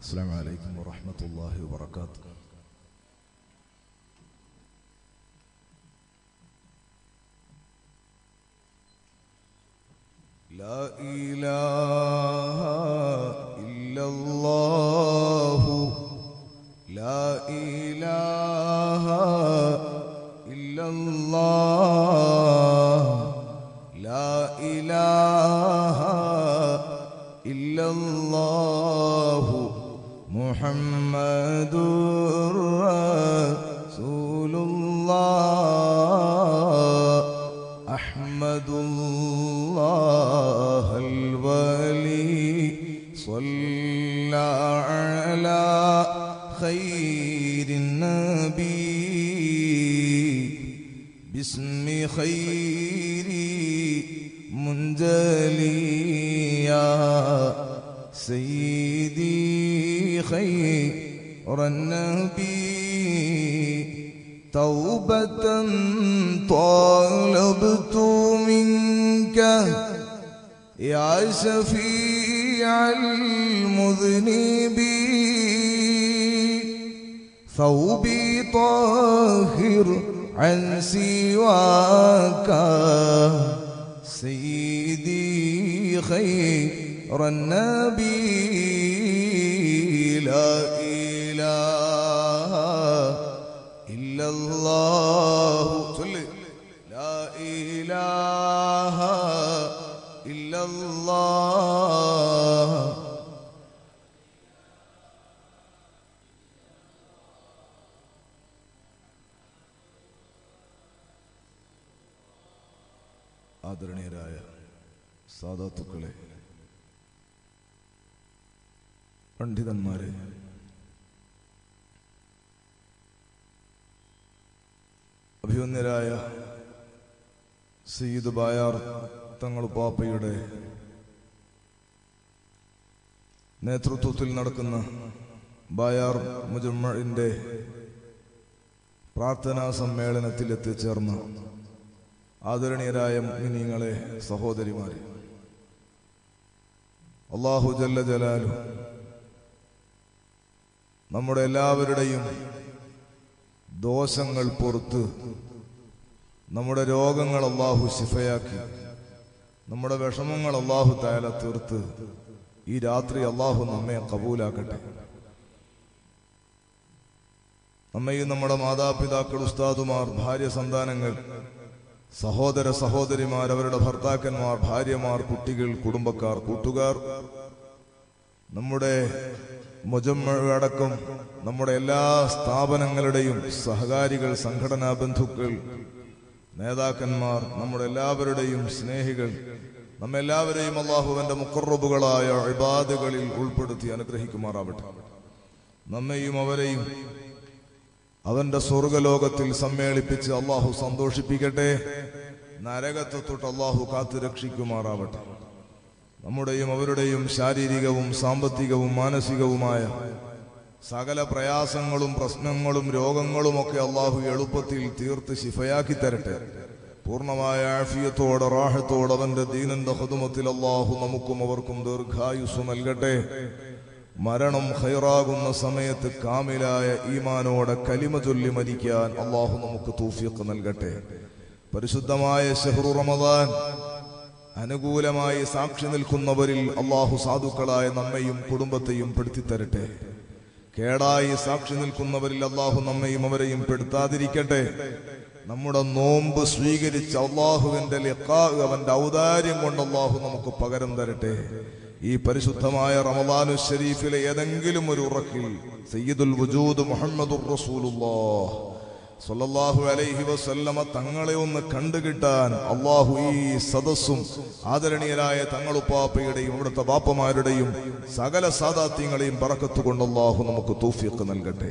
السلام عليكم ورحمة الله وبركاته لا إله إلا الله لا إله إلا الله لا إله إلا الله محمد رسول الله أحمد الله الولي صلى على خير النبي باسم خير منجلي يا سيدي خير النبي توبة طالبت منك يا شفيع المذنبين ثوبي طاهر عن سواك سيدي خير النبي لا إله إلا الله صل لا إله إلا الله ആദരണീയരായ സാധാത്തുക്കളെ പണ്ഡിതന്മാരെ അഭിമന്യരായ സയ്യിദ് ബായാർ തങ്ങൾ പാപ്പയുടെ നേതൃത്വത്തിൽ നടക്കുന്ന ബായാർ മുജമ്മഴിന്റെ പ്രാർത്ഥനാ സമ്മേളനത്തിൽ എത്തിച്ചേർന്ന ആദരണീയരായ മുഅ്മിനീങ്ങളെ സഹോദരിമാരെ അള്ളാഹു ജല്ല ജലാലു നമ്മുടെ എല്ലാവരുടെയും ദോഷങ്ങൾ പുറത്ത് നമ്മുടെ രോഗങ്ങൾ അള്ളാഹു ശിഫയാക്കി നമ്മുടെ വിഷമങ്ങൾ അള്ളാഹു തായാല തീർത്ത് ഈ രാത്രി അള്ളാഹു നമ്മെ കബൂലാക്കട്ടെ നമ്മയും നമ്മുടെ മാതാപിതാക്കൾ ഉസ്താദുമാർ ഭാര്യ സന്താനങ്ങൾ സഹോദര സഹോദരിമാർ അവരുടെ ഭർത്താക്കന്മാർ ഭാര്യമാർ കുട്ടികൾ കുടുംബക്കാർ കൂട്ടുകാർ നമ്മുടെ മുജമ്മഴടക്കം നമ്മുടെ എല്ലാ സ്ഥാപനങ്ങളുടെയും സഹകാരികൾ സംഘടനാ ബന്ധുക്കൾ നേതാക്കന്മാർ നമ്മുടെ എല്ലാവരുടെയും സ്നേഹികൾ നമ്മെല്ലാവരെയും അള്ളാഹുവിന്റെ മുക്കറബുകളായ ഇബാദുകളിൽ ഉൾപ്പെടുത്തി അനുഗ്രഹിക്കുമാറാവട്ടെ നമ്മെയും അവരെയും അവന്റെ സ്വർഗലോകത്തിൽ സമ്മേളിപ്പിച്ച് അള്ളാഹു സന്തോഷിപ്പിക്കട്ടെ നരകത്തെ തൊട്ട് അള്ളാഹു കാത്തു രക്ഷിക്കുമാറാവട്ടെ നമ്മുടെയും അവരുടെയും ശാരീരികവും സാമ്പത്തികവും മാനസികവുമായ സകല പ്രയാസങ്ങളും പ്രശ്നങ്ങളും രോഗങ്ങളും ഒക്കെ അള്ളാഹു എളുപ്പത്തിൽ തീർത്ത് ശിഫയാക്കി തരട്ടെ പൂർണ്ണമായ ആഫിയത്തോടെ റാഹത്തോടെ അവന്റെ ദീനന്റെ ഹുദുമത്തിൽ അള്ളാഹു നമുക്കും അവർക്കും ദീർഘായുസ് നൽകട്ടെ മരണം ഹൈറാകുന്ന സമയത്ത് കാമിലായ ഈമാനോടെ കലിമ ചൊല്ലി മരിക്കാൻ അള്ളാഹു നമുക്ക് തൂഫിയൊക്കെ നൽകട്ടെ പരിശുദ്ധമായ ഷെഹ്റു റമദാൻ അനുകൂലമായി സാക്ഷി നിൽക്കുന്നവരിൽ അള്ളാഹു സാധുക്കളായ നമ്മയും കുടുംബത്തെയും പെടുത്തിത്തരട്ടെ കേടായി സാക്ഷി നിൽക്കുന്നവരിൽ അള്ളാഹു നമ്മയും അവരെയും പെടുത്താതിരിക്കട്ടെ നമ്മുടെ നോമ്പ് സ്വീകരിച്ച അള്ളാഹുവിന്റെ ലിഖാ അവന്റെ ഔദാര്യം കൊണ്ട് അള്ളാഹു നമുക്ക് പകരം തരട്ടെ ഈ പരിശുദ്ധമായ റമദാനു ഷരീഫിലെ ഏതെങ്കിലും ഒരു ഉറക്കിൽ സയ്യിദുൽ വജൂദ് മുഹമ്മദുർ റസൂലുള്ളാഹ് സല്ലല്ലാഹു അലൈഹി വസല്ലമ തങ്ങളെ ഒന്ന് കണ്ടുകിട്ടാൻ അള്ളാഹു ഈ സദസ്സും ആദരണീയരായ തങ്ങളുപ്പാപ്പയുടെയും ഇവിടുത്തെ ബാപ്പമാരുടെയും സകല സാദാത്യങ്ങളെയും പറക്കത്തുകൊണ്ട് അള്ളാഹു നമുക്ക് തൗഫീഖ് നൽകട്ടെ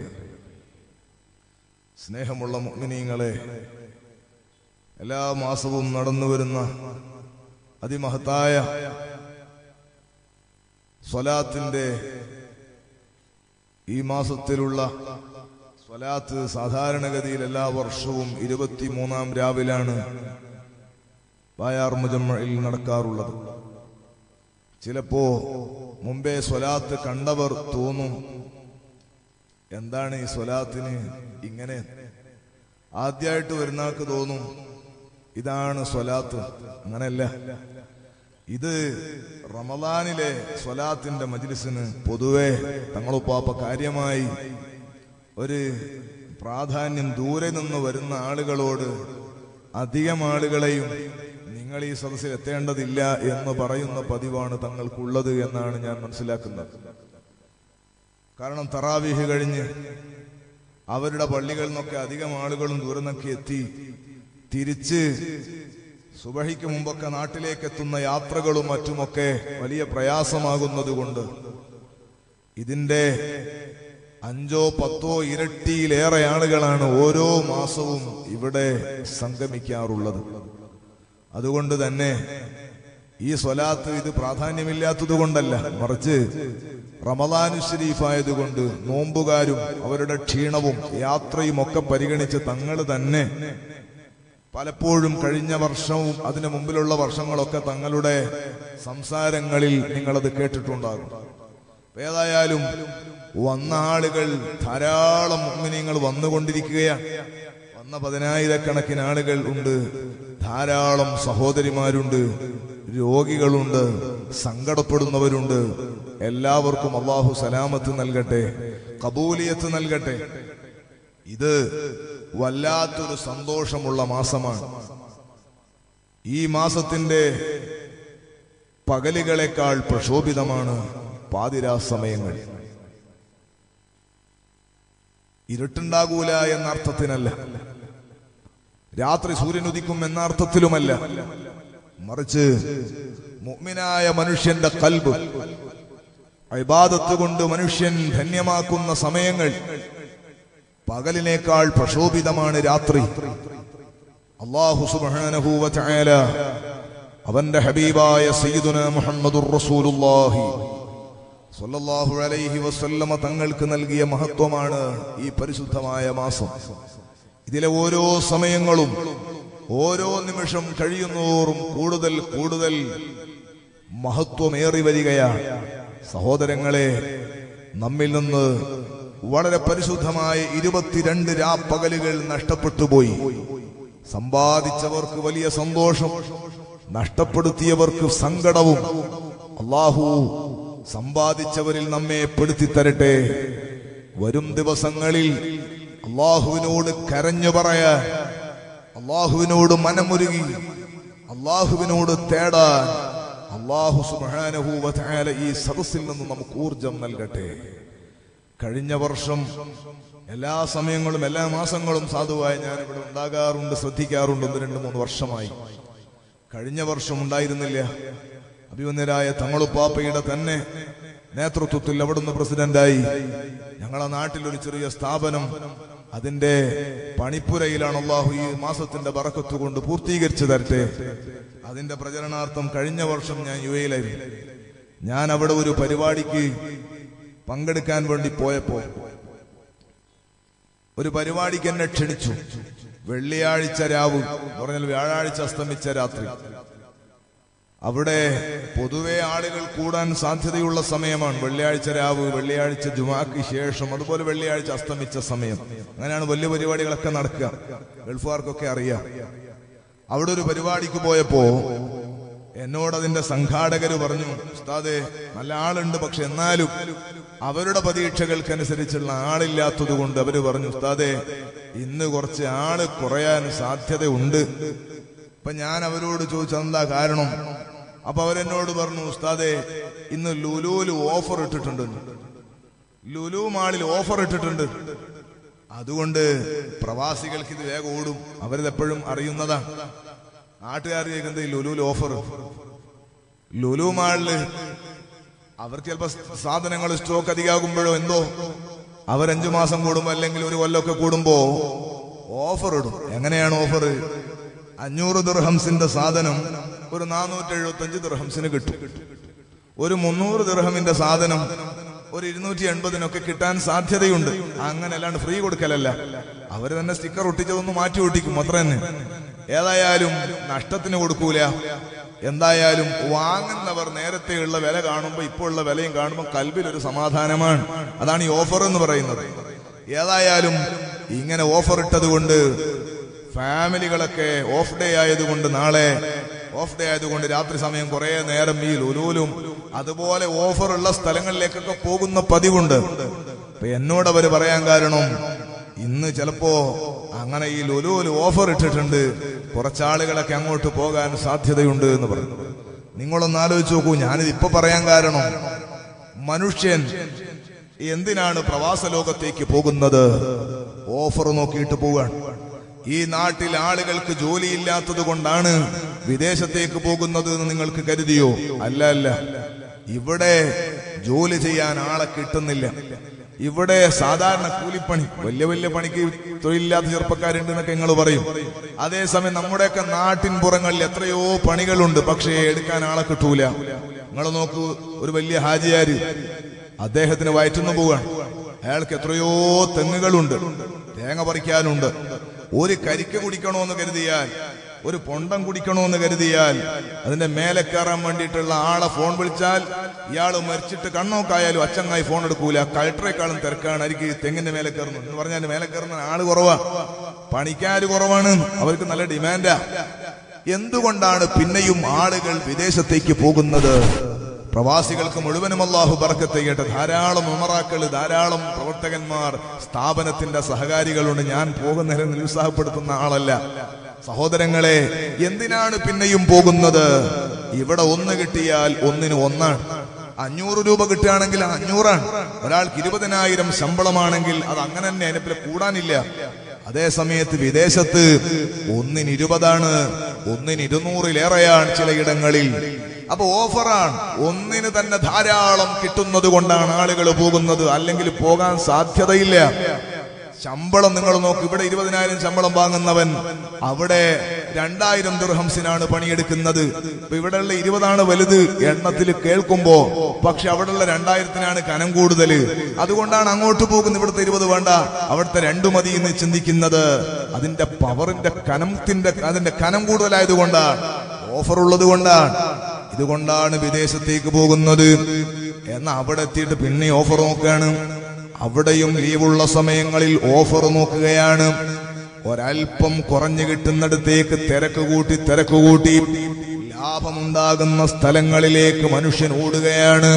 സ്നേഹമുള്ള മുഅ്മിനീങ്ങളെ എല്ലാ മാസവും നടന്നു വരുന്ന അതിമഹത്തായ സ്വലാത്തിന്റെ ഈ മാസത്തിലുള്ള സ്വലാത്ത് സാധാരണഗതിയിൽ എല്ലാ വർഷവും ഇരുപത്തിമൂന്നാം രാവിലാണ് ബായാർ മുജമ്മയിൽ നടക്കാറുള്ളത് ചിലപ്പോ മുമ്പേ സ്വലാത്ത് കണ്ടവർ തോന്നും എന്താണ് ഈ സ്വലാത്തിന് ഇങ്ങനെ ആദ്യമായിട്ട് വരുന്നാൾക്ക് തോന്നും ഇതാണ് സ്വലാത്ത് അങ്ങനെയല്ല ഇത് റമദാനിലെ സ്വലാത്തിന്റെ മജ്ലിസിന് പൊതുവെ തങ്ങളുപ്പാപ്പ കാര്യമായി ഒരു പ്രാധാന്യം ദൂരെ നിന്ന് വരുന്ന ആളുകളോട് അധികം ആളുകളെയും നിങ്ങൾ ഈ സദസ്സിൽ എത്തേണ്ടതില്ല എന്ന് പറയുന്ന പതിവാണ് തങ്ങൾക്കുള്ളത് എന്നാണ് ഞാൻ മനസ്സിലാക്കുന്നത് കാരണം തറാവീഹ് കഴിഞ്ഞ് അവരുടെ പള്ളികളിൽ നിന്നൊക്കെ അധികം ആളുകളും ദൂരെ നിന്നൊക്കെ എത്തി തിരിച്ച് സുബഹിക്ക് മുമ്പൊക്കെ നാട്ടിലേക്ക് എത്തുന്ന യാത്രകളും മറ്റുമൊക്കെ വലിയ പ്രയാസമാകുന്നത് കൊണ്ട് ഇതിന്റെ അഞ്ചോ പത്തോ ഇരട്ടിയിലേറെ ആളുകളാണ് ഓരോ മാസവും ഇവിടെ സംഗമിക്കാറുള്ളത് അതുകൊണ്ട് തന്നെ ഈ സ്വലാത്ത് ഇത് പ്രാധാന്യമില്ലാത്തത് കൊണ്ടല്ല മറിച്ച് റമദാനു ഷരീഫായതുകൊണ്ട് നോമ്പുകാരും അവരുടെ ക്ഷീണവും യാത്രയും ഒക്കെ പരിഗണിച്ച് തങ്ങൾ തന്നെ പലപ്പോഴും കഴിഞ്ഞ വർഷവും അതിനു മുമ്പിലുള്ള വർഷങ്ങളൊക്കെ തങ്ങളുടെ സംസാരങ്ങളിൽ നിങ്ങളത് കേട്ടിട്ടുണ്ടാകും ഏതായാലും വന്ന ആളുകൾ ധാരാളം മുമ്മിനിങ്ങൾ വന്നുകൊണ്ടിരിക്കുകയാണ് വന്ന പതിനായിരക്കണക്കിന് ആളുകൾ ഉണ്ട് ധാരാളം സഹോദരിമാരുണ്ട് രോഗികളുണ്ട് സങ്കടപ്പെടുന്നവരുണ്ട് എല്ലാവർക്കും അള്ളാഹു സലാമത്ത് നൽകട്ടെ കബൂലിയത്ത് നൽകട്ടെ ഇത് വല്ലാത്തൊരു സന്തോഷമുള്ള മാസമാണ് ഈ മാസത്തിന്റെ പകലുകളെക്കാൾ പ്രക്ഷോഭിതമാണ് പാതിരാ സമയങ്ങൾ ഇരുട്ടുണ്ടാകൂല എന്ന അർത്ഥത്തിനല്ല രാത്രി സൂര്യൻ ഉദിക്കും എന്ന അർത്ഥത്തിലുമല്ല മറിച്ച് മുഅ്മിനായ മനുഷ്യന്റെ കൽബ് ഇബാദത്ത് കൊണ്ട് മനുഷ്യൻ ധന്യമാക്കുന്ന സമയങ്ങൾ പകലിനേക്കാൾ പ്രക്ഷോഭിതമാണ് രാത്രി അള്ളാഹു സുബ്ഹാനഹു വ തആല അവന്റെ ഹബീബായ സയ്യിദുന മുഹമ്മദുർ റസൂലുള്ളാഹി സ്വല്ലല്ലാഹു അലൈഹി വസല്ലമ തങ്ങൾക്ക് നൽകിയ മഹത്വമാണ് ഈ പരിശുദ്ധമായ മാസം ഇതിലെ ഓരോ സമയങ്ങളും ഓരോ നിമിഷം കഴിയുന്നോറും കൂടുതൽ കൂടുതൽ മഹത്വമേറി വരികയാണ് സഹോദരങ്ങളെ നമ്മിൽ നിന്ന് വളരെ പരിശുദ്ധമായ ഇരുപത്തിരണ്ട് രാപ്പകലുകൾ നഷ്ടപ്പെട്ടു പോയി സമ്പാദിച്ചവർക്ക് വലിയ സന്തോഷം നഷ്ടപ്പെടുത്തിയവർക്ക് സങ്കടവും അള്ളാഹു സമ്പാദിച്ചവരിൽ നമ്മെ പെടുത്തി തരട്ടെ വരും ദിവസങ്ങളിൽ അള്ളാഹുവിനോട് കരഞ്ഞു പറയാൻ അള്ളാഹുവിനോട് മനമുരുകി അള്ളാഹുവിനോട് തേടാൻ അള്ളാഹു സുബ്ഹാനഹു വ തആല ഈ സദസ്സിൽ നിന്ന് നമുക്ക് ഊർജം നൽകട്ടെ കഴിഞ്ഞ വർഷം എല്ലാ സമയങ്ങളും എല്ലാ മാസങ്ങളും സാധുവായി ഞാൻ ഇവിടെ ഉണ്ടാകാറുണ്ട് ശ്രദ്ധിക്കാറുണ്ട് ഒന്ന് രണ്ട് മൂന്ന് വർഷമായി കഴിഞ്ഞ വർഷം ഉണ്ടായിരുന്നില്ല അഭിമന്യരായ തങ്ങളുപ്പാപ്പയുടെ തന്നെ നേതൃത്വത്തിൽ അവിടുന്ന് പ്രസിഡന്റായി ഞങ്ങളെ നാട്ടിൽ ഒരു ചെറിയ സ്ഥാപനം അതിന്റെ പണിപ്പുരയിലാണ് അള്ളാഹു ഈ മാസത്തിന്റെ ബറക്കത്ത് കൊണ്ട് പൂർത്തീകരിച്ചു തരട്ടെ അതിന്റെ പ്രചരണാർത്ഥം കഴിഞ്ഞ വർഷം ഞാൻ യു എയിലായിരുന്നു ഞാൻ അവിടെ ഒരു പരിപാടിക്ക് പങ്കെടുക്കാൻ വേണ്ടി പോയപ്പോ ഒരു പരിപാടിക്ക് എന്നെ ക്ഷണിച്ചു വെള്ളിയാഴ്ച രാവ് എന്ന് പറഞ്ഞാൽ വ്യാഴാഴ്ച അസ്തമിച്ച രാത്രി അവിടെ പൊതുവെ ആളുകൾ കൂടാൻ സാധ്യതയുള്ള സമയമാണ് വെള്ളിയാഴ്ച രാവ് വെള്ളിയാഴ്ച ജുമാക്ക് ശേഷം അതുപോലെ വെള്ളിയാഴ്ച അസ്തമിച്ച സമയം അങ്ങനെയാണ് വലിയ പരിപാടികളൊക്കെ നടക്കുക ഗൾഫുകാർക്കൊക്കെ അറിയാം അവിടെ ഒരു പരിപാടിക്ക് പോയപ്പോ എന്നോട് അതിന്റെ സംഘാടകര് പറഞ്ഞു ഉസ്താദെ നല്ല ആളുണ്ട് പക്ഷെ എന്നാലും അവരുടെ പ്രതീക്ഷകൾക്കനുസരിച്ചുള്ള ആളില്ലാത്തത് കൊണ്ട് അവര് പറഞ്ഞു ഉസ്താദെ ഇന്ന് കുറച്ച് ആള് കുറയാൻ സാധ്യതയുണ്ട് അപ്പൊ ഞാൻ അവരോട് ചോദിച്ചു എന്താ കാരണം അപ്പൊ അവരെന്നോട് പറഞ്ഞു ഉസ്താദെ ഇന്ന് ലുലുവിൽ ഓഫർ ഇട്ടിട്ടുണ്ട് ലുലു മാളിൽ ഓഫർ ഇട്ടിട്ടുണ്ട് അതുകൊണ്ട് പ്രവാസികൾക്ക് ഇത് വേഗം ഓടും അവരിത് എപ്പോഴും അറിയുന്നതാണ് നാട്ടുകാർ കേൾക്കുന്നത് ഈ ലുലുവിൽ ഓഫർ ലുലു മാളില് അവർക്ക് ചിലപ്പോ സാധനങ്ങൾ സ്റ്റോക്ക് അധികമാകുമ്പോഴോ എന്തോ അവരഞ്ചു മാസം കൂടുമ്പോ അല്ലെങ്കിൽ ഒരു കൊല്ലമൊക്കെ കൂടുമ്പോ ഓഫർ ഇടും എങ്ങനെയാണ് ഓഫർ അഞ്ഞൂറ് ദിർഹംസിന്റെ സാധനം ഒരു നാനൂറ്റി എഴുപത്തി അഞ്ച് ദിർഹംസിന് കിട്ടും ഒരു മുന്നൂറ് ദിർഹമിന്റെ സാധനം ഒരു ഇരുന്നൂറ്റി എൺപതിനൊക്കെ കിട്ടാൻ സാധ്യതയുണ്ട് അങ്ങനെ അല്ലാണ്ട് ഫ്രീ കൊടുക്കലല്ല അവര് തന്നെ സ്റ്റിക്കർ ഒട്ടിച്ചതൊന്ന് മാറ്റി ഒട്ടിക്കും അത്ര തന്നെ ഏതായാലും നഷ്ടത്തിന് കൊടുക്കൂല എന്തായാലും വാങ്ങുന്നവർ നേരത്തെയുള്ള വില കാണുമ്പോൾ ഇപ്പോൾ ഉള്ള വിലയും കാണുമ്പോൾ കൽബിൽ ഒരു സമാധാനമാണ് അതാണ് ഈ ഓഫർ എന്ന് പറയുന്നത് ഏതായാലും ഇങ്ങനെ ഓഫർ ഇട്ടത് കൊണ്ട് ഫാമിലികളൊക്കെ ഓഫ് ഡേ ആയതുകൊണ്ട് നാളെ ഓഫ് ഡേ ആയതുകൊണ്ട് രാത്രി സമയം കുറെ നേരം ഈ ലുലൂലും അതുപോലെ ഓഫർ ഉള്ള സ്ഥലങ്ങളിലേക്കൊക്കെ പോകുന്ന പതിവുണ്ട് അപ്പൊ എന്നോട് അവര് പറയാൻ കാരണം ഇന്ന് ചിലപ്പോ അങ്ങനെ ഈ ലുലുവിൽ ഓഫർ ഇട്ടിട്ടുണ്ട് കുറച്ചാളുകളൊക്കെ അങ്ങോട്ട് പോകാൻ സാധ്യതയുണ്ട് എന്ന് പറഞ്ഞു നിങ്ങളൊന്ന് ആലോചിച്ച് നോക്കൂ ഞാനിത് ഇപ്പൊ പറയാൻ കാരണം മനുഷ്യൻ എന്തിനാണ് പ്രവാസ ലോകത്തേക്ക് പോകുന്നത് ഓഫർ നോക്കിയിട്ട് പോവുകയാണ് ഈ നാട്ടിൽ ആളുകൾക്ക് ജോലിയില്ലാത്തത് കൊണ്ടാണ് വിദേശത്തേക്ക് പോകുന്നത് എന്ന് നിങ്ങൾക്ക് കരുതിയോ അല്ല അല്ല ഇവിടെ ജോലി ചെയ്യാൻ ആളെ കിട്ടുന്നില്ല ഇവിടെ സാധാരണ കൂലിപ്പണി വലിയ വലിയ പണിക്ക് തൊഴിലില്ലാത്ത ചെറുപ്പക്കാരുണ്ട് എന്നൊക്കെ നിങ്ങൾ പറയും അതേസമയം നമ്മുടെയൊക്കെ നാട്ടിൻ പുറങ്ങളിൽ എത്രയോ പണികളുണ്ട് പക്ഷേ എടുക്കാൻ ആളെ കിട്ടൂല നിങ്ങൾ നോക്കൂ ഒരു വലിയ ഹാജിയാര് അദ്ദേഹത്തിന് വയറ്റുന്നു പോവാണ് അയാൾക്ക് എത്രയോ തെങ്ങുകളുണ്ട് തേങ്ങ പറിക്കാനുണ്ട് ഒരു കരിക്ക് കുടിക്കണമെന്ന് കരുതിയാൽ ഒരു പൊണ്ടം കുടിക്കണമെന്ന് കരുതിയാൽ അതിന്റെ മേലെ കയറാൻ വേണ്ടിയിട്ടുള്ള ആളെ ഫോൺ വിളിച്ചാൽ ഇയാൾ മരിച്ചിട്ട് കണ്ണോക്കായാലും അച്ചങ്ങായി ഫോൺ എടുക്കൂല കളക്ടറെക്കാളും തിരക്കാണ് എനിക്ക് തെങ്ങിന്റെ മേലെ കയറുന്നു എന്ന് പറഞ്ഞാൽ മേലെ കയറുന്ന ആള് കുറവാ പണിക്കാര് കുറവാണ് അവർക്ക് നല്ല ഡിമാൻഡാ എന്തുകൊണ്ടാണ് പിന്നെയും ആളുകൾ വിദേശത്തേക്ക് പോകുന്നത് പ്രവാസികൾക്ക് മുഴുവനും അള്ളാഹു ബർക്കത്ത് ചെയ്യട്ടെ ധാരാളം ഉമറാക്കള് ധാരാളം പ്രവർത്തകന്മാർ സ്ഥാപനത്തിന്റെ സഹകാരികളുണ്ട് ഞാൻ പോകുന്നതിനെ നിരുത്സാഹപ്പെടുത്തുന്ന ആളല്ല സഹോദരങ്ങളെ എന്തിനാണ് പിന്നെയും പോകുന്നത് ഇവിടെ ഒന്ന് കിട്ടിയാൽ ഒന്നിന് ഒന്നാണ് അഞ്ഞൂറ് രൂപ കിട്ടുകയാണെങ്കിൽ അഞ്ഞൂറാണ് ഒരാൾക്ക് ഇരുപതിനായിരം ശമ്പളമാണെങ്കിൽ അത് അങ്ങനെ തന്നെ അതിനെ കൂടാനില്ല അതേ സമയത്ത് വിദേശത്ത് ഒന്നിന് ഇരുപതാണ് ഒന്നിന് ഇരുന്നൂറിലേറെയാണ് ചിലയിടങ്ങളിൽ അപ്പൊ ഓഫറാണ് ഒന്നിന് തന്നെ ധാരാളം കിട്ടുന്നത് കൊണ്ടാണ് ആളുകൾ പോകുന്നത് അല്ലെങ്കിൽ പോകാൻ സാധ്യതയില്ല ശമ്പളം നിങ്ങൾ നോക്ക് ഇവിടെ ഇരുപതിനായിരം ശമ്പളം വാങ്ങുന്നവൻ അവിടെ രണ്ടായിരം ദുർഹംസിനാണ് പണിയെടുക്കുന്നത് ഇപ്പൊ ഇവിടെയുള്ള ഇരുപതാണ് വലുത് എണ്ണത്തിൽ കേൾക്കുമ്പോ പക്ഷെ അവിടെയുള്ള രണ്ടായിരത്തിനാണ് കനം കൂടുതൽ അതുകൊണ്ടാണ് അങ്ങോട്ട് പോകുന്നത് ഇവിടുത്തെ ഇരുപത് വേണ്ട അവിടുത്തെ രണ്ടു മതി എന്ന് ചിന്തിക്കുന്നത് അതിന്റെ പവറിന്റെ കനത്തിന്റെ അതിന്റെ കനം കൂടുതലായതുകൊണ്ടാണ് ഓഫർ ഉള്ളത് കൊണ്ടാണ് ഇതുകൊണ്ടാണ് വിദേശത്തേക്ക് പോകുന്നത് എന്നാൽ അവിടെ എത്തിയിട്ട് പിന്നെ ഓഫർ നോക്കുകയാണ് അവിടെയും ലീവുള്ള സമയങ്ങളിൽ ഓഫർ നോക്കുകയാണ് ഒരൽപ്പം കുറഞ്ഞു കിട്ടുന്നിടത്തേക്ക് തിരക്ക് കൂട്ടി തിരക്ക് കൂട്ടി ലാഭമുണ്ടാകുന്ന സ്ഥലങ്ങളിലേക്ക് മനുഷ്യൻ ഓടുകയാണ്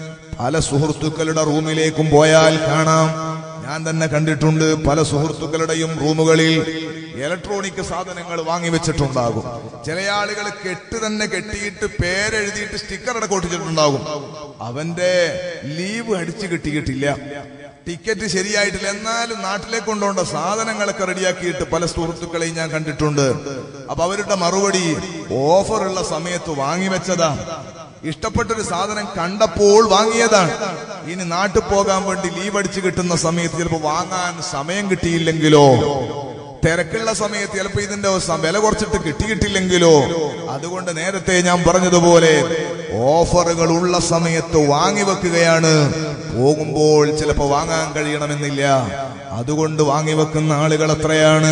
പല സുഹൃത്തുക്കളുടെ റൂമിലേക്കും പോയാൽ കാണാം ഞാൻ തന്നെ കണ്ടിട്ടുണ്ട് പല സുഹൃത്തുക്കളുടെയും റൂമുകളിൽ ഇലക്ട്രോണിക് സാധനങ്ങൾ വാങ്ങി വെച്ചിട്ടുണ്ടാകും ചില ആളുകൾ കെട്ട് തന്നെ കെട്ടിയിട്ട് പേരെഴുതിയിട്ട് സ്റ്റിക്കർ അടക്കം ഒട്ടിച്ചിട്ടുണ്ടാകും അവന്റെ ലീവ് അടിച്ചു കിട്ടിയിട്ടില്ല ടിക്കറ്റ് ശരിയായിട്ടില്ല എന്നാലും നാട്ടിലേക്ക് കൊണ്ടുപോകേണ്ട സാധനങ്ങളൊക്കെ റെഡിയാക്കിയിട്ട് പല സുഹൃത്തുക്കളെയും ഞാൻ കണ്ടിട്ടുണ്ട് അപ്പൊ അവരുടെ മറുപടി ഓഫറുള്ള സമയത്ത് വാങ്ങി വെച്ചതാ ഇഷ്ടപ്പെട്ടൊരു സാധനം കണ്ടപ്പോൾ വാങ്ങിയതാണ് ഇനി നാട്ടിൽ പോകാൻ വേണ്ടി ലീവ് അടിച്ചു കിട്ടുന്ന സമയത്ത് ചിലപ്പോൾ വാങ്ങാൻ സമയം കിട്ടിയില്ലെങ്കിലോ തിരക്കുള്ള സമയത്ത് ചിലപ്പോ ഇതിന്റെ സ- വില കുറച്ചിട്ട് കിട്ടിയിട്ടില്ലെങ്കിലോ അതുകൊണ്ട് നേരത്തെ ഞാൻ പറഞ്ഞതുപോലെ ഓഫറുകൾ ഉള്ള സമയത്ത് വാങ്ങി വെക്കുകയാണ് പോകുമ്പോൾ ചിലപ്പോ വാങ്ങാൻ കഴിയണമെന്നില്ല അതുകൊണ്ട് വാങ്ങി വെക്കുന്ന ആളുകൾ എത്രയാണ്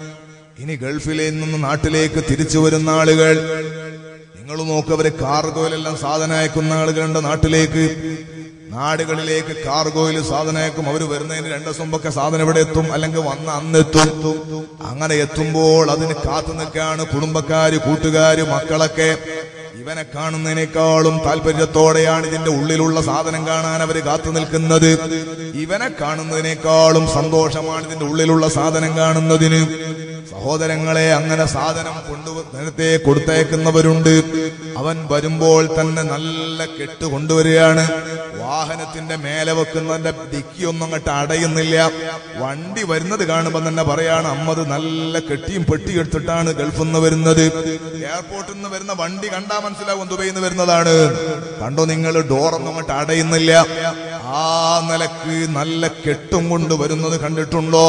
ഇനി ഗൾഫിലെ നിന്ന് നാട്ടിലേക്ക് തിരിച്ചു വരുന്ന ആളുകൾ നിങ്ങൾ നോക്ക് അവര് കാർഗോയിലെല്ലാം സാധനം അയക്കുന്ന ആളുകളുണ്ട് നാട്ടിലേക്ക് നാടുകളിലേക്ക് കാർഗോയിൽ സാധനം അയക്കും അവർ വരുന്നതിന് രണ്ടു ദിവസം മുമ്പൊക്കെ സാധനം ഇവിടെ എത്തും അല്ലെങ്കിൽ വന്ന അന്ന് എത്തും അങ്ങനെ എത്തുമ്പോൾ അതിന് കാത്തു നിൽക്കാണ് കുടുംബക്കാര് കൂട്ടുകാര് മക്കളൊക്കെ ഇവനെ കാണുന്നതിനേക്കാളും താല്പര്യത്തോടെയാണ് ഇതിന്റെ ഉള്ളിലുള്ള സാധനം കാണാൻ അവര് കാത്തു നിൽക്കുന്നത് ഇവനെ കാണുന്നതിനേക്കാളും സന്തോഷമാണ് ഇതിന്റെ ഉള്ളിലുള്ള സാധനം കാണുന്നതിന് സഹോദരങ്ങളെ അങ്ങനെ സാധനം കൊണ്ടു നേരത്തെ കൊടുത്തയക്കുന്നവരുണ്ട് അവൻ വരുമ്പോൾ തന്നെ നല്ല കെട്ട് കൊണ്ടുവരികയാണ് വാഹനത്തിന്റെ മേലെ വെക്കുന്നതിന്റെ ഡിക്കിയൊന്നും അങ്ങോട്ട് അടയുന്നില്ല വണ്ടി വരുന്നത് കാണുമ്പോൾ തന്നെ പറയാണ് അമ്മത് നല്ല കെട്ടിയും പെട്ടി എടുത്തിട്ടാണ് ഗൾഫിൽ നിന്ന് വരുന്നത് എയർപോർട്ടിൽ നിന്ന് വരുന്ന വണ്ടി കണ്ടാ മനസ്സിലാവും ദുബൈയിൽ നിന്ന് വരുന്നതാണ് കണ്ടോ നിങ്ങൾ ഡോറൊന്നും അങ്ങോട്ട് അടയുന്നില്ല ആ നിലക്ക് നല്ല കെട്ടും കൊണ്ട് വരുന്നത് കണ്ടിട്ടുണ്ടോ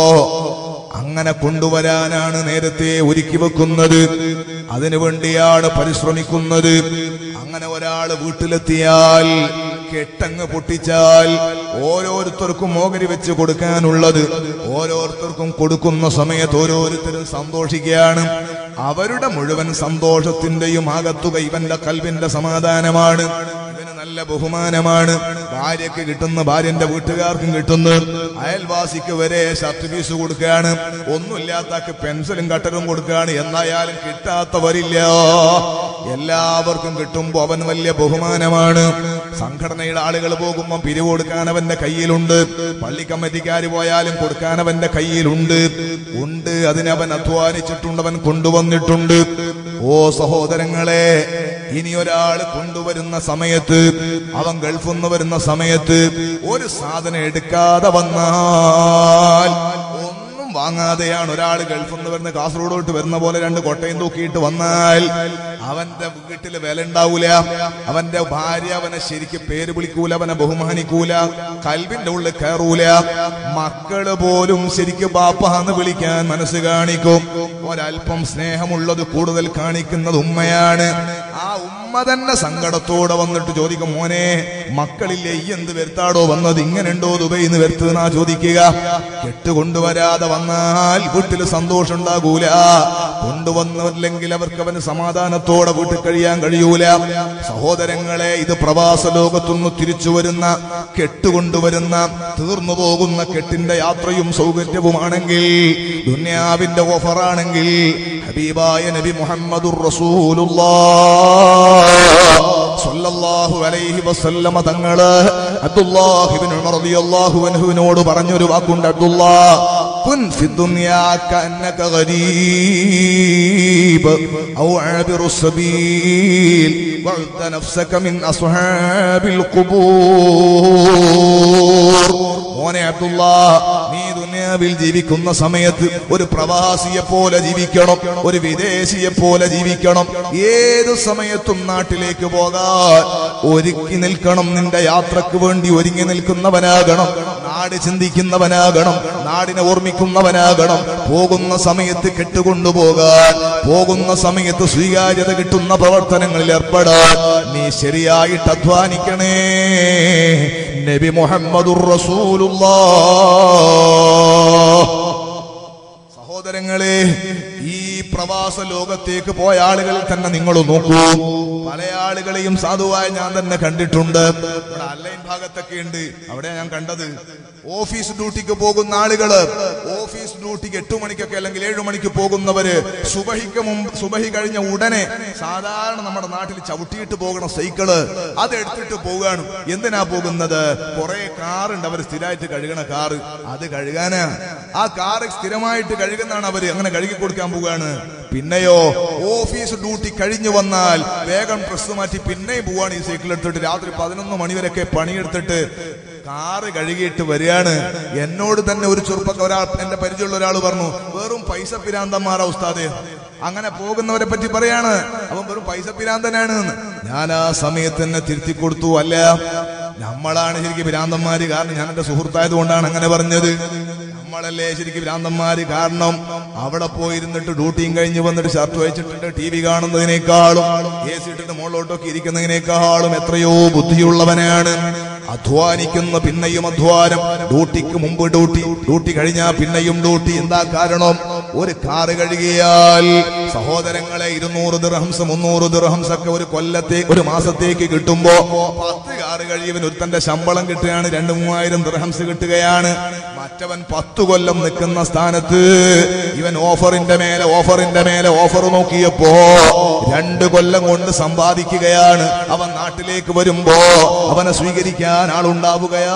അങ്ങനെ കൊണ്ടുവരാനാണ് നേരത്തെ ഒരുക്കി വെക്കുന്നത് അതിനു വേണ്ടിയാണ് പരിശ്രമിക്കുന്നത് അങ്ങനെ ഒരാൾ വീട്ടിലെത്തിയാൽ കെട്ടങ്ങ് പൊട്ടിച്ചാൽ ഓരോരുത്തർക്കും ഓഹരി വെച്ച് കൊടുക്കാനുള്ളത് ഓരോരുത്തർക്കും കൊടുക്കുന്ന സമയത്ത് ഓരോരുത്തരും സന്തോഷിക്കുകയാണ് അവരുടെ മുഴുവൻ സന്തോഷത്തിന്റെയും ആകത്തുക ഇവന്റെ കൽവിന്റെ സമാധാനമാണ് ഇവന് നല്ല ബഹുമാനമാണ് ഭാര്യക്ക് കിട്ടുന്ന ഭാര്യന്റെ വീട്ടുകാർക്കും കിട്ടുന്നു അയൽവാസിക്ക് വരെ ഷർട്ട് പീസ് കൊടുക്കുകയാണ് ഒന്നുമില്ലാത്തക്ക് പെൻസിലും കട്ടറും കൊടുക്കുകയാണ് എന്നായാലും കിട്ടാത്തവരില്ല എല്ലാവർക്കും കിട്ടുമ്പോ അവൻ വലിയ ബഹുമാനമാണ് സംഘടനയുടെ ആളുകൾ പോകുമ്പോൾ പിരിവ് കൊടുക്കാൻ അവന്റെ കയ്യിലുണ്ട് പള്ളി കമ്മിറ്റിക്കാർ പോയാലും കൊടുക്കാൻ അവന്റെ കയ്യിലുണ്ട് ഉണ്ട് അതിനവൻ അധ്വാനിച്ചിട്ടുണ്ട് അവൻ കൊണ്ടുവന്നിട്ടുണ്ട് ഓ സഹോദരങ്ങളെ ഇനി ഒരാൾ കൊണ്ടുവരുന്ന സമയത്ത് അവൻ ഗൾഫിൽ നിന്ന് വരുന്ന സമയത്ത് ഒരു സാധനം എടുക്കാതെ വന്നാൽ ഒന്നും വാങ്ങാതെയാണ് ഒരാൾ ഗൾഫിൽ നിന്ന് വരുന്ന കാസർഗോഡോട്ട് വരുന്ന പോലെ രണ്ട് കൊട്ടയും തൂക്കിയിട്ട് വന്നാൽ അവന്റെ വീട്ടിൽ വില ഉണ്ടാവൂല അവന്റെ ഭാര്യ അവനെ ശരിക്ക് പേര് വിളിക്കൂല അവനെ ബഹുമാനിക്കൂല കൽവിന്റെ ഉള്ളിൽ കയറൂല മക്കള് പോലും ശരിക്ക് ബാപ്പാന്ന് വിളിക്കാൻ മനസ്സ് കാണിക്കും ഒരല്പം സ്നേഹമുള്ളത് കൂടുതൽ കാണിക്കുന്നത് ഉമ്മയാണ് ആ ഉമ്മ തന്നെ സങ്കടത്തോടെ വന്നിട്ട് ചോദിക്കും മോനെ മക്കളില്ലേ ഈ എന്ത് വരുത്താടോ വന്നത് ഇങ്ങനെയുണ്ടോ ദുബൈന്ന് വരുത്തുന്നാ ചോദിക്കുക കെട്ടുകൊണ്ടുവരാതെ വന്നാൽ വീട്ടിൽ സന്തോഷം ഉണ്ടാകൂല കൊണ്ടുവന്നില്ലെങ്കിൽ അവർക്ക് അവന് സമാധാനത്തോടെ വീട്ടിൽ കഴിയാൻ കഴിയൂല സഹോദരങ്ങളെ ഇത് പ്രവാസ ലോകത്തുനിന്ന് തിരിച്ചു വരുന്ന കെട്ടുകൊണ്ടുവരുന്ന തീർന്നു പോകുന്ന കെട്ടിന്റെ യാത്രയും സൗകര്യവുമാണെങ്കിൽ ദുന്യാവിന്റെ ഓഫറാണെങ്കിൽ ഹബീബായ നബി മുഹമ്മദുർ റസൂലുള്ളാഹു അലൈഹി വസല്ലമ തങ്ങള് അബ്ദുല്ലാഹിബ്നു ഉമർ റളിയല്ലാഹു അൻഹുവിനോട് പറഞ്ഞൊരു വാക്കുണ്ട് അബ്ദുല്ലാ കുൻ ഫി ദുനിയാ കഅന്നക ഗരീബ് ഔ ആബിറു സബീൽ വഅദ നഫ്സക മിൻ അസ്ഹാബിൽ ഖുബൂർ മോനെ അബ്ദുള്ള നീ ദുനിയാവിൽ ജീവിക്കുന്ന സമയത്ത് ഒരു പ്രവാസിയെ പോലെ ജീവിക്കണം ഒരു വിദേശിയെ പോലെ ജീവിക്കണം ഏത് സമയത്തും നാട്ടിലേക്ക് പോകാൻ ഒരുക്കി നിൽക്കണം നിന്റെ യാത്രക്ക് വേണ്ടി ഒരുങ്ങി നിൽക്കുന്നവനാകണം നാട് ചിന്തിക്കുന്നവനാകണം നാടിനെ ഓർമ്മിക്കുന്നവനാകണം പോകുന്ന സമയത്ത് കെട്ടുകൊണ്ടുപോകാൻ പോകുന്ന സമയത്ത് സ്വീകാര്യത കിട്ടുന്ന പ്രവർത്തനങ്ങളിൽ ഏർപ്പെടാൻ നീ ശരിയായിട്ട് അധ്വാനിക്കണേ നബി മുഹമ്മദുർ റസൂലുള്ളാഹ് സഹോദരങ്ങളെ ഈ പ്രവാസ ലോകത്തേക്ക് പോയ ആളുകളിൽ തന്നെ നിങ്ങൾ നോക്കൂ പല ആളുകളെയും സാധുവായി ഞാൻ തന്നെ കണ്ടിട്ടുണ്ട് ഇവിടെ അല്ലൈൻ ഭാഗത്തൊക്കെ ഉണ്ട് അവിടെ ഞാൻ കണ്ടത് ഓഫീസ് ഡ്യൂട്ടിക്ക് പോകുന്ന ആളുകള് ഓഫീസ് ഡ്യൂട്ടിക്ക് എട്ടു മണിക്കൊക്കെ അല്ലെങ്കിൽ ഏഴു മണിക്ക് പോകുന്നവര് സുബഹിക്ക് മുമ്പ് സുബഹി കഴിഞ്ഞ ഉടനെ സാധാരണ നമ്മുടെ നാട്ടിൽ ചവിട്ടിയിട്ട് പോകണ സൈക്കിള് അത് എടുത്തിട്ട് പോവുകയാണ് എന്തിനാ പോകുന്നത് കുറെ കാറുണ്ട് അവർ സ്ഥിരമായിട്ട് കഴുകണ കാറ് അത് കഴുകാനാ ആ കാറ് സ്ഥിരമായിട്ട് കഴുകുന്നതാണ് അവര് അങ്ങനെ കഴുകി കൊടുക്കാൻ പോവുകയാണ് പിന്നെയോ ഓഫീസ് ഡ്യൂട്ടി കഴിഞ്ഞു വന്നാൽ വേഗം ഡ്രസ് മാറ്റി പിന്നെയും പോവാണ് ഈ സൈക്കിൾ എടുത്തിട്ട് രാത്രി പതിനൊന്ന് മണിവരെയൊക്കെ പണിയെടുത്തിട്ട് കാറ് കഴുകിയിട്ട് വരികയാണ് എന്നോട് തന്നെ ഒരു ചെറുപ്പക്ക ഒരാൾ എന്റെ പരിചയമുള്ള ഒരാൾ പറഞ്ഞു വെറും പൈസ പിരാന്തന്മാരാ ഉസ്താദെ അങ്ങനെ പോകുന്നവരെ പറ്റി പറയാണ് അവൻ വെറും പൈസ പിരാന്തനാണ് എന്ന്. ഞാൻ ആ സമയത്ത് തന്നെ തിരുത്തി കൊടുത്തു അല്ല നമ്മളാണ് ശരിക്കും പിരാന്തന്മാര് കാരണം ഞാൻ എന്റെ സുഹൃത്തായത് കൊണ്ടാണ് അങ്ങനെ പറഞ്ഞത് നമ്മളല്ലേ ശരിക്കും ഭ്രാന്തന്മാര് കാരണം അവിടെ പോയിരുന്നിട്ട് ഡ്യൂട്ടിയും കഴിഞ്ഞ് വന്നിട്ട് ഷർട്ട് വെച്ചിട്ടുണ്ട് ടി വി കാണുന്നതിനേക്കാളും എ സി ഇട്ടിട്ട് മുകളിലോട്ടൊക്കെ ഇരിക്കുന്നതിനേക്കാളും എത്രയോ ബുദ്ധിയുള്ളവനാണ് അധ്വാനിക്കുന്ന പിന്നെയും അധ്വാനം ഡ്യൂട്ടിക്ക് മുമ്പ് ഡ്യൂട്ടി ഡ്യൂട്ടി കഴിഞ്ഞാൽ പിന്നെയും ഡ്യൂട്ടി എന്താ കാരണം ഒരു കാറ് കഴുകിയാൽ സഹോദരങ്ങളെ ഇരുന്നൂറ് ദിർഹംസ് മുന്നൂറ് ദിർഹംസ് ഒക്കെ ഒരു കൊല്ലത്തെ ഒരു മാസത്തേക്ക് കിട്ടുമ്പോ പത്ത് കാറ് കഴിയവൻ ഒരുത്തന്റെ ശമ്പളം കിട്ടുകയാണ് രണ്ട് മൂവായിരം ദിർഹംസ് കിട്ടുകയാണ് മറ്റവൻ പത്തു കൊല്ലം നിൽക്കുന്ന സ്ഥാനത്ത് ഇവൻ ഓഫറിന്റെ മേലെ ഓഫറിന്റെ മേലെ ഓഫർ നോക്കിയപ്പോ രണ്ട് കൊല്ലം കൊണ്ട് സമ്പാദിക്കുകയാണ് അവൻ നാട്ടിലേക്ക് വരുമ്പോ അവനെ സ്വീകരിക്കാൻ ആളുണ്ടാവുകയാ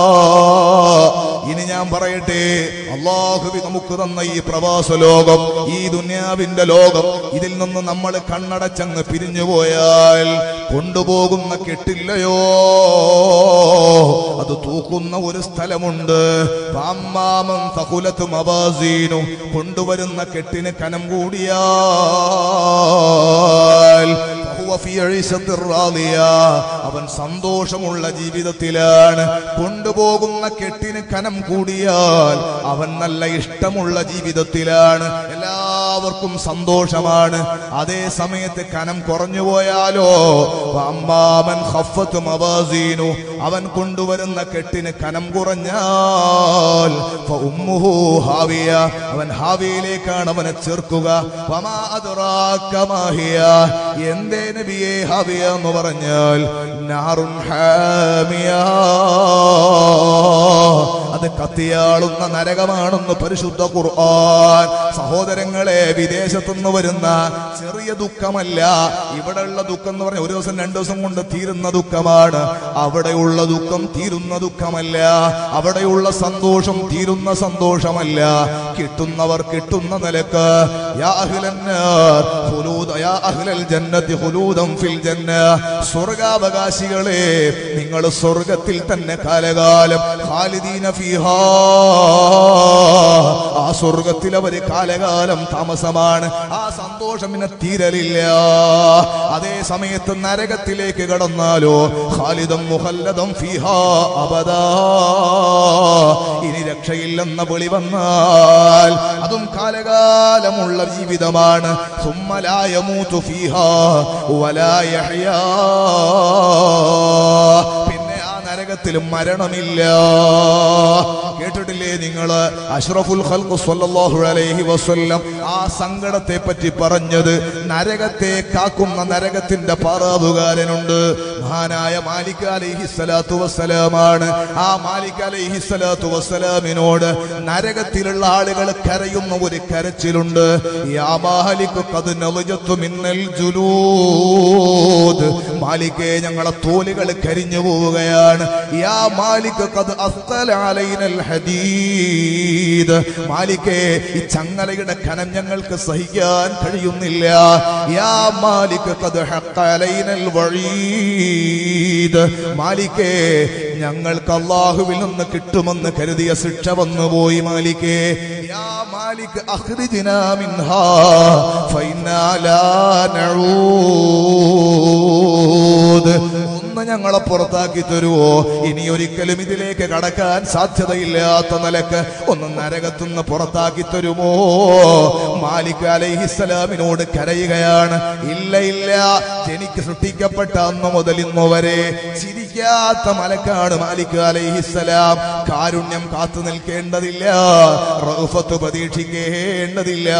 ഇനി ഞാൻ പറയട്ടെ അള്ളാഹുവി നമുക്ക് തന്ന ഈ പ്രവാസ ലോകം ഈ ദുന്യാവിന്റെ ലോകം ഇതിൽ നിന്ന് നമ്മൾ കണ്ണടച്ചങ്ങ് പിരിഞ്ഞുപോയാൽ കൊണ്ടുപോകുന്ന കെട്ടില്ലയോ അത് തൂക്കുന്ന ഒരു സ്ഥലമുണ്ട് പാമ്മാമം തകുലത്ത് മവാസീനു കൊണ്ടുവരുന്ന കെട്ടിന് കനം കൂടിയാൽ ഫഹുവ ഫീ ഈശത്തിർ റാദിയ. അവൻ സന്തോഷമുള്ള ജീവിതത്തിലാണ് കൊണ്ടുപോകുന്ന കെട്ടിന് കനം കൂടിയാൽ അവൻ നല്ല ഇഷ്ടമുള്ള ജീവിതത്തിലാണ് എല്ലാ എല്ലാവർക്കും സന്തോഷമാണ് അതേ സമയത്ത് കനം കുറഞ്ഞു പോയാലോ അമ്മാമൻ ഖഫത്ത് മവാസീനു അവൻ കൊണ്ടുവരുന്ന കെട്ടിന് കനം കുറഞ്ഞാൽ ഫഉമ്മുഹു ഹാവിയ അവൻ ഹാവിയിലേക്കാണ് അവനെ ചേർക്കുക വമാ അദ്റാക മാ ഹിയ എന്തേ നബിയെ ഹാവിയ എന്ന് പറഞ്ഞാൽ നാറുൻ ഹാമിയ അത് കത്തിയാളുന്ന നരകമാണെന്ന് പരിശുദ്ധ ഖുർആൻ സഹോദരങ്ങളെ വിദേശത്തുനിന്ന് വരുന്ന ചെറിയ ദുഃഖമല്ല ഇവിടെയുള്ള ദുഃഖം എന്ന് പറഞ്ഞാൽ ഒരു ദിവസം രണ്ടു ദിവസം കൊണ്ട് തീരുന്ന ദുഃഖമാണ് അവിടെയുള്ള ദുഃഖം തീരുന്ന ദുഃഖമല്ല അവിടെയുള്ള സന്തോഷം തീരുന്ന സന്തോഷമല്ല കിട്ടുന്നവർ കിട്ടുന്ന നിലക്ക് യാ അഹ്ലന്നാർ ഖുലൂദ യാ അഹ്ലൽ ജന്നത്തി ഖുലൂദൻ ഫിൽ ജന്ന സ്വർഗാവകാശികളെ നിങ്ങൾ സ്വർഗത്തിൽ തന്നെ കാലകാലം ഖാലിദീന ഫീഹാ ആ സ്വർഗത്തിൽ അവര് കാലകാലം താമസമാണ് ആ സന്തോഷം പിന്നെ തീരലില്ല അതേ സമയത്ത് നരകത്തിലേക്ക് കടന്നാലോ ഖാലിദം മുഹല്ലദം ഫീഹാ അബദാ ഇനി രക്ഷയില്ലെന്ന വിളി വന്നാൽ അതും കാലകാലമുള്ള ജീവിതമാണ് സുമ്മലായ മൂത്തു ഫീഹാ വലായ പിന്നെ ആ നരകത്തിലും മരണമില്ല കേട്ടിട്ടില്ലേ നിങ്ങൾ അഷ്റഫുൽ ഖൽഖ് സ്വല്ലല്ലാഹു അലൈഹി വസല്ലം ആ സങ്കടത്തെ പറ്റി പറഞ്ഞത് നരകത്തെ കാക്കുന്ന നരകത്തിന്റെ പാറാവുകാരനുണ്ട് മഹാനായ മാലിക് അലൈഹി സ്വലാത്തു വസ്സലാമാണ് ആ മാലിക് അലൈഹി സ്വലാത്തു വസ്സലാമിനോട് നരകത്തിലുള്ള ആളുകൾ കരയുന്ന ഒരു കരച്ചിലുണ്ട് യാ മാലിക് ഖദ് നളജത്തു മിന്നൽ ജുലൂദ് മാലികെ ഞങ്ങളെ തോലുകൾ കരിഞ്ഞു പോവുകയാണ് യാ മാലിക് ഖദ് അസ്തല അലൈനൽ ഹദീദ് മാലികെ ഈ ചങ്ങലയുടെ കനം ഞങ്ങൾക്ക് സഹിക്കാൻ കഴിയുന്നില്ല യാ മാലിക് ഖദ് ഹഖ അലൈനൽ വഴീദ് മാലികെ ഞങ്ങൾക്ക് അള്ളാഹുവിൽ നിന്ന് കിട്ടുമെന്ന് കരുതിയ ശിക്ഷ വന്നുപോയി മാലികെ യാ മാലിക് അഖ്രിജ്നാ മിൻഹാ ഫൈനാ ലാ നഊദ് ഒന്ന് ഞങ്ങളെ പുറത്താക്കി തരുവോ ഇനി ഒരിക്കലും ഇതിലേക്ക് കടക്കാൻ സാധ്യതയില്ലാത്ത നിലക്ക് ഒന്ന് നരകത്തുനിന്ന് പുറത്താക്കി തരുമോ മാലിക് അലൈഹിസ്സലാമിനോട് കരയുകയാണ് ഇല്ല ഇല്ല ജനിക്ക് സൃഷ്ടിക്കപ്പെട്ട അന്ന് മുതൽ ഇന്നു വരെ ചിരിക്കാത്ത മലക്കാട് മാലിക് അലൈഹിസ്സലാം കാരുണ്യം കാത്തു നിൽക്കേണ്ടതില്ല റൗഫത്ത് പ്രതീക്ഷിക്കേണ്ടതില്ല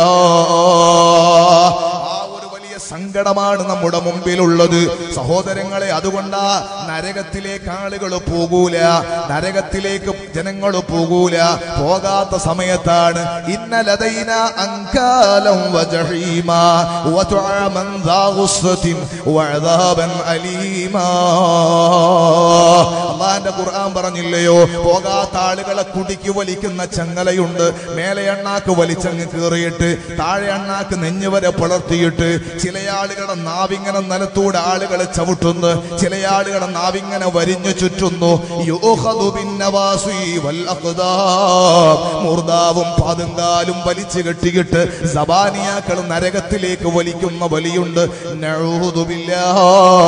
ആ ഒരു വലിയ സങ്കടമാണ് നമ്മുടെ മുമ്പിലുള്ളത് സഹോദരങ്ങളെ അതുകൊണ്ടാ നരകത്തിലേക്ക് ആളുകൾ പോകൂല നരകത്തിലേക്ക് ജനങ്ങൾ പോകൂല പോകാത്ത സമയത്താണ് ഇന്നലതൈന അങ്കാലം വജഹീമ വതുഅമൻ ദാ ഗുസ്സത്തിൻ വഅദാബൻ അലീമാ അള്ളാന്റെ ഖുർആൻ പറഞ്ഞില്ലയോ പോകാത്ത ആളുകളെ കുടിക്ക് വലിക്കുന്ന ചങ്ങലയുണ്ട് മേലെ എണ്ണാക്ക് വലിച്ചങ്ങ് കീറിയിട്ട് താഴെ എണ്ണാക്ക് നെഞ്ഞു വരെ പിളർത്തിയിട്ട് ചില ആളുകളുടെ നാവിങ്ങനെ നിലത്തൂടെ ആളുകളെ ചവിട്ടുന്നു ചില ആളുകളുടെ നാവിങ്ങനെ വരിഞ്ഞു ചുറ്റുന്നു യൂഖദു ബിന്നവാസി വൽ അഖ്ദാം. മൂർദാവും പാതുങ്കാലും വലിച്ചു കെട്ടിയിട്ട് സബാനിയാക്കൾ നരകത്തിലേക്ക് വലിക്കുന്ന വലിയുണ്ട് നഊദു ബില്ലാഹ്.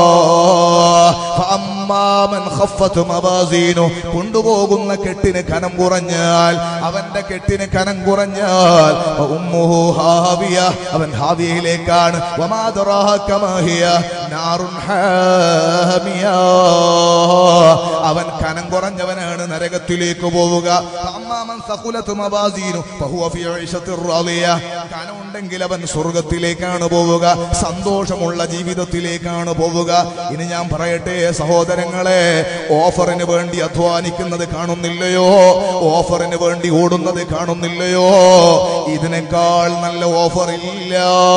ഫഅമ്മാ മൻ ഖഫ്ഫത്ത് മവാസീനു. കൊണ്ടുപോകുന്ന കെട്ടിന് കനം കുറഞ്ഞാൽ അവന്റെ കെട്ടിന് കനം കുറഞ്ഞാൽ ഫഉമ്മുഹു ഹാവിയ അവൻ ഹാവിയയിലേക്കാണ് വമാ ദറാക മാ ഹിയ നാറുൻ ഹാമിയ അവൻ കനം കുറഞ്ഞവനാണ് നരകത്തിലേക്ക് പോവുക ഫഅമ്മാ മൻ സഖുലത്ത് മവാസീനു ഫഹുവ ഫീ ഈശത്തിർ റാളിയ കനമുണ്ടെങ്കിൽ അവൻ സ്വർഗത്തിലേക്കാണ് പോവുക സന്തോഷമുള്ള ജീവിതത്തിലേക്കാണ് പോവുക ഇനി ഞാൻ പറയട്ടെ സഹോദരങ്ങളെ ഓഫറിന് വേണ്ടി അധ്വാനിക്കുന്നത് കാണുന്നില്ലയോ ഓഫറിന് വേണ്ടി ഓടുന്നത് കാണുന്നില്ലയോ ഇതിനേക്കാൾ നല്ല ഓഫർ ഇല്ല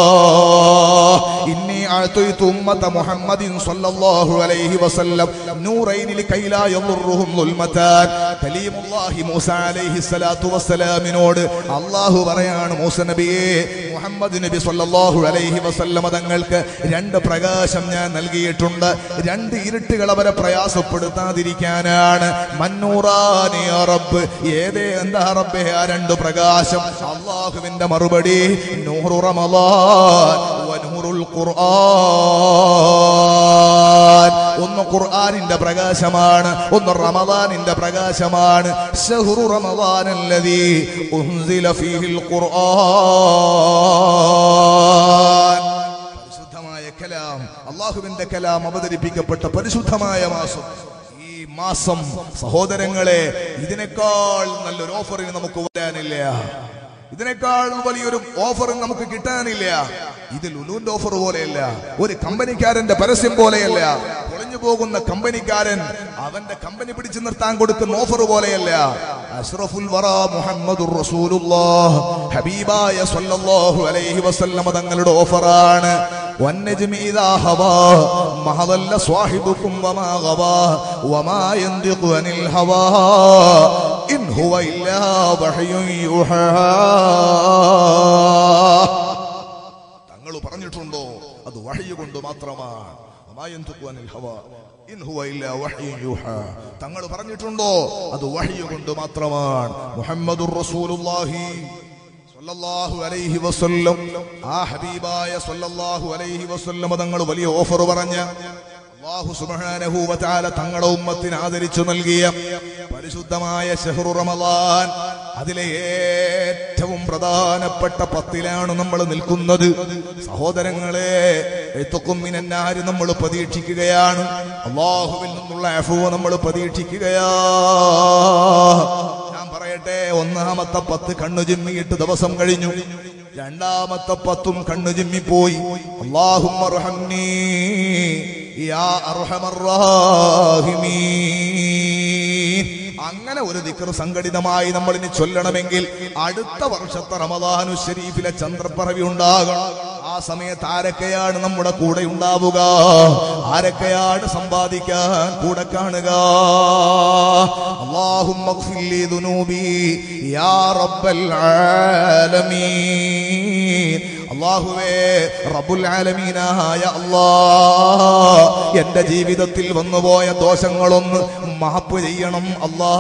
ഇന്നി അഅ്തയ്തു ഉമ്മത മുഹമ്മദിൻ സ്വല്ലല്ലാഹു അലൈഹി വസല്ലം നൂറൈനി ലകൈ ലാ യضرهم ളുൽമതാൻ കലീമുല്ലാഹി മൂസ അലൈഹി സ്വലാത്തു വസ്സലാമിനോട് അല്ലാഹു പറയാണ് മൂസ നബിയെ മുഹമ്മദ് നബി സ്വല്ലല്ലാഹു അലൈഹി വസല്ലമ തങ്ങൾക്ക് രണ്ട് പ്രകാശം ഞാൻ നൽകിയിട്ടുണ്ട് രണ്ട് ഇരുട്ടുകൾ അവരെ പ്രയാസപ്പെടുത്താതിരിക്കാനാണ് മന്നൂറാനി യാ റബ്ബ് ഏതേ എന്താ റബ്ബേ ആ രണ്ട് പ്രകാശം അള്ളാഹുവിന്റെ മറുപടി നൂറു റമളാൻ വ നൂറു നൂറുൽ ഖുർആൻ ഒന്ന് ഖുർആനിന്റെ പ്രകാശമാണ് ഒന്ന് റമദാനിന്റെ പ്രകാശമാണ് ഷഹ്റു റമദാൻ അല്ലദീ ഉൻസില ഫീഹിൽ ഖുർആൻ പരിശുദ്ധമായ കലാം അള്ളാഹുവിന്റെ കലാം അവതരിപ്പിക്കപ്പെട്ട പരിശുദ്ധമായ മാസം ഈ മാസം സഹോദരങ്ങളെ ഇതിനേക്കാൾ നല്ലൊരു ഓഫറിന് നമുക്ക് വരാനില്ല ഇതിനേക്കാൾ വലിയൊരു ഓഫർ നമുക്ക് കിട്ടാനില്ല ഇത് ലുലുവിന്റെ ഓഫർ പോലെയല്ല ഒരു കമ്പനിക്കാരന്റെ പരസ്യം പോലെയല്ല പൊളിഞ്ഞു പോകുന്ന കമ്പനിക്കാരൻ അവന്റെ കമ്പനി പിടിച്ചു നിർത്താൻ കൊടുക്കുന്ന ഓഫർ പോലെയല്ല അഷ്റഫുൽ വറ മുഹമ്മദുർ റസൂലുള്ളാഹ് ഹബീബായ സല്ലല്ലാഹു അലൈഹി വസല്ലമ തങ്ങളുടെ ഓഫറാണ് والنجم إذا هوى ما ضل صاحبكم وما غوى وما ينطق عن الهوى إن هو إلا وحي يوحى തങ്ങൾ പറഞ്ഞിട്ടുണ്ടോ അത് വഹയ്യ കൊണ്ട് മാത്രമാണ് وما ينطق عن الهوى إن هو إلا وحي يوحى തങ്ങൾ പറഞ്ഞിട്ടുണ്ടോ അത് വഹയ്യ കൊണ്ട് മാത്രമാണ് മുഹമ്മദുർ റസൂലുള്ളാഹി സല്ലല്ലാഹു അലൈഹി വസല്ലം ആ ഹബീബായ സല്ലല്ലാഹു അലൈഹി വസല്ലം തങ്ങൾ വലിയ ഓഫർ പറഞ്ഞ അല്ലാഹു സുബ്ഹാനഹു വ തആല തങ്ങളുടെ ഉമ്മത്തിന് ആദരിച്ചു നൽകിയ പരിശുദ്ധമായ ഷഹ്റു റമളാൻ അതിലെ ഏറ്റവും പ്രധാനപ്പെട്ട പത്തിലാണ് നമ്മൾ നിൽക്കുന്നത് സഹോദരങ്ങളെ എത്തുക്കും മിനന്നാര് നമ്മൾ പ്രതീക്ഷിക്കുകയാണ് അള്ളാഹുവിൽ നിന്നുള്ള അഫുവ നമ്മൾ പ്രതീക്ഷിക്കുകയാ ഞാൻ പറയട്ടെ ഒന്നാമത്തെ പത്ത് കണ്ണു ചിമ്മിയിട്ട് ദിവസം കഴിഞ്ഞു രണ്ടാമത്തെ പത്തും കണ്ണു ചിമ്മിപ്പോയി അള്ളാഹും അങ്ങനെ ഒരു ദിക്കർ സംഘടിതമായി നമ്മൾ ഇനി ചൊല്ലണമെങ്കിൽ അടുത്ത വർഷത്തെ റമദാനു ഷരീഫിലെ ചന്ദ്രപ്പറവി ഉണ്ടാകണം ആ സമയത്ത് ആരൊക്കെയാണ് നമ്മുടെ കൂടെ ഉണ്ടാവുക ആരൊക്കെയാണ് സമ്പാദിക്കാൻ കൂടെ കാണുക അള്ളാഹും അള്ളാഹുവേ റബ്ബുൽ ആലമീനായ അല്ലാ എന്റെ ജീവിതത്തിൽ വന്നുപോയ ദോഷങ്ങളൊന്ന് മാപ്പ് ചെയ്യണം അല്ലാ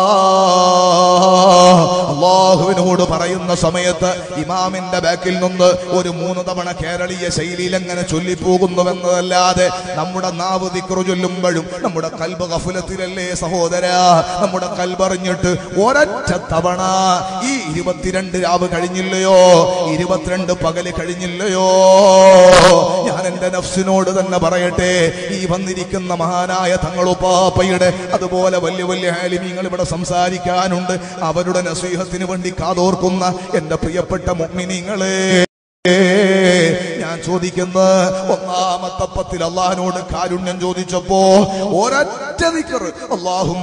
അള്ളാഹുവിനോട് പറയുന്ന സമയത്ത് ഇമാമിന്റെ ബാക്കിൽ നിന്ന് ഒരു മൂന്ന് തവണ കേരളീയ ശൈലിയിൽ എങ്ങനെ ചൊല്ലിപ്പോകുന്നുവെന്നതല്ലാതെ നമ്മുടെ നാവ് ദിക്റു ചൊല്ലുമ്പോഴും നമ്മുടെ കൽബ് കഫുലത്തിലല്ലേ സഹോദര നമ്മുടെ കൽബറിഞ്ഞിട്ട് ഒരൊറ്റ തവണ ഈ ഇരുപത്തിരണ്ട് രാവ് കഴിഞ്ഞില്ലയോ ഇരുപത്തിരണ്ട് പകല് കഴിഞ്ഞില്ലയോ ഞാൻ എന്റെ നഫ്സിനോട് തന്നെ പറയട്ടെ ഈ വന്നിരിക്കുന്ന മഹാനായ തങ്ങളുപ്പാപ്പയുടെ അതുപോലെ വലിയ വലിയ ആലിമീങ്ങൾ ഇവിടെ സംസാരിക്കാനുണ്ട് അവരുടെ നസീഹത്തിന് വേണ്ടി കാതോർക്കുന്ന എന്റെ പ്രിയപ്പെട്ട മുഗ്മിനിങ്ങളെ ഞാൻ ചോദിക്കുന്ന ഒന്നാമത്തെ പത്തിൽ അള്ളാഹിനോട് കാരുണ്യം ചോദിച്ചപ്പോ ഒരൊറ്റ ദിക്കർ അള്ളാഹും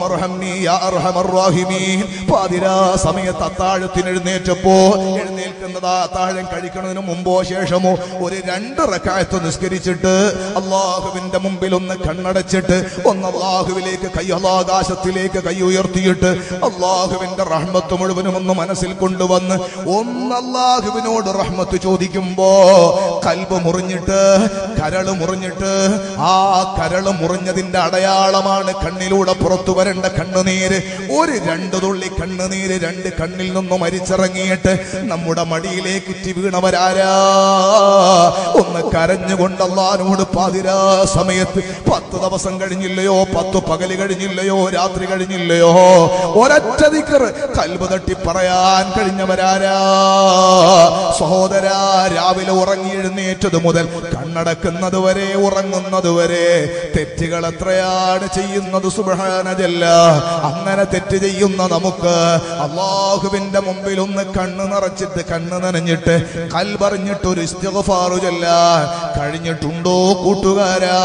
പാതിരാ സമയത്ത് അത്താഴത്തിന് എഴുന്നേറ്റപ്പോ എഴുന്നേൽക്കുന്നത് അത്താഴം കഴിക്കുന്നതിന് മുമ്പോ ശേഷമോ ഒരു രണ്ട് റക്കായത്ത് നിസ്കരിച്ചിട്ട് അള്ളാഹുവിന്റെ മുമ്പിൽ ഒന്ന് കണ്ണടച്ചിട്ട് ഒന്ന് അള്ളാഹുവിലേക്ക് കൈ അള്ളാകാശത്തിലേക്ക് കൈ ഉയർത്തിയിട്ട് അള്ളാഹുവിന്റെ റഹ്മത്ത് മുഴുവനും ഒന്ന് മനസ്സിൽ കൊണ്ടുവന്ന് ഒന്ന് അള്ളാഹുവിനോട് റഹ്മത്ത് ചോദിക്കുമ്പോ കൽബ് മുറിഞ്ഞിട്ട് കരള് മുറിഞ്ഞിട്ട് ആ കരള് മുറിഞ്ഞതിന്റെ അടയാളമാണ് കണ്ണിലൂടെ പുറത്തു വരേണ്ട കണ്ണുനീര് ഒരു രണ്ടു തുള്ളി കണ്ണുനീര് രണ്ട് കണ്ണിൽ നിന്നും അരിച്ചിറങ്ങിയിട്ട് നമ്മുടെ മടിയിലേക്ക് ഇറ്റി വീണവരാരാ ഒന്ന് കരഞ്ഞുകൊണ്ട് അള്ളഹാനോട് പാതിരാ സമയത്ത് പത്ത് ദിവസം കഴിഞ്ഞില്ലയോ പത്ത് പകല് കഴിഞ്ഞില്ലയോ രാത്രി കഴിഞ്ഞില്ലയോ ഒരൊറ്റ ദിക്കർ കൽബ് തട്ടി പറയാൻ കഴിഞ്ഞവരാരാ സഹോദരാ രാവിലെ ഉറങ്ങി എഴുന്നേറ്റത് മുതൽ കണ്ണടക്കുന്നത് വരെ ഉറങ്ങുന്നത് വരെ തെറ്റുകൾ എത്രയാണ് ചെയ്യുന്നത് സുബഹാനജല്ല അങ്ങനെ തെറ്റ് ചെയ്യുന്ന നമുക്ക് അള്ളാഹുവിന്റെ മുമ്പിൽ ഒന്ന് കണ്ണ് നിറച്ചിട്ട് കണ്ണ് നനഞ്ഞിട്ട് കൽപറിഞ്ഞിട്ട് ഒരു ഇസ്തിഗ്ഫാറു ചൊല്ലാൻ കഴിഞ്ഞിട്ടുണ്ടോ കൂട്ടുകാരാ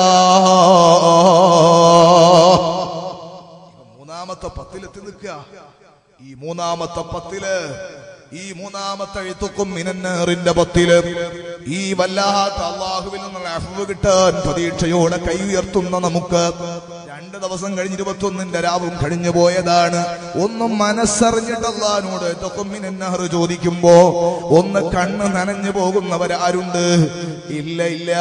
മൂന്നാമത്തെ പത്തിലെത്തി നിൽക്കുക ഈ മൂന്നാമത്തെ പത്തില് ഈ മൂന്നാമത്തെ എഴുത്തുക്കും മിനന്നേറിന്റെ പത്തില് ഈ വല്ലാത്ത അള്ളാഹുവിൽ നിന്നുള്ള അഫവ് കിട്ടാൻ പ്രതീക്ഷയോടെ കൈ ഉയർത്തുന്ന നമുക്ക് രണ്ട് ദിവസം കഴിഞ്ഞ് ഇരുപത്തൊന്നിന്റെ രാവും കഴിഞ്ഞു പോയതാണ് ഒന്നും മനസ്സറിഞ്ഞിട്ട് അള്ളഹാനോട് എഴുത്തുക്കും മിനന്നഹർ ചോദിക്കുമ്പോ ഒന്ന് കണ്ണ് നനഞ്ഞു പോകുന്നവരാരുണ്ട് ഇല്ല ഇല്ല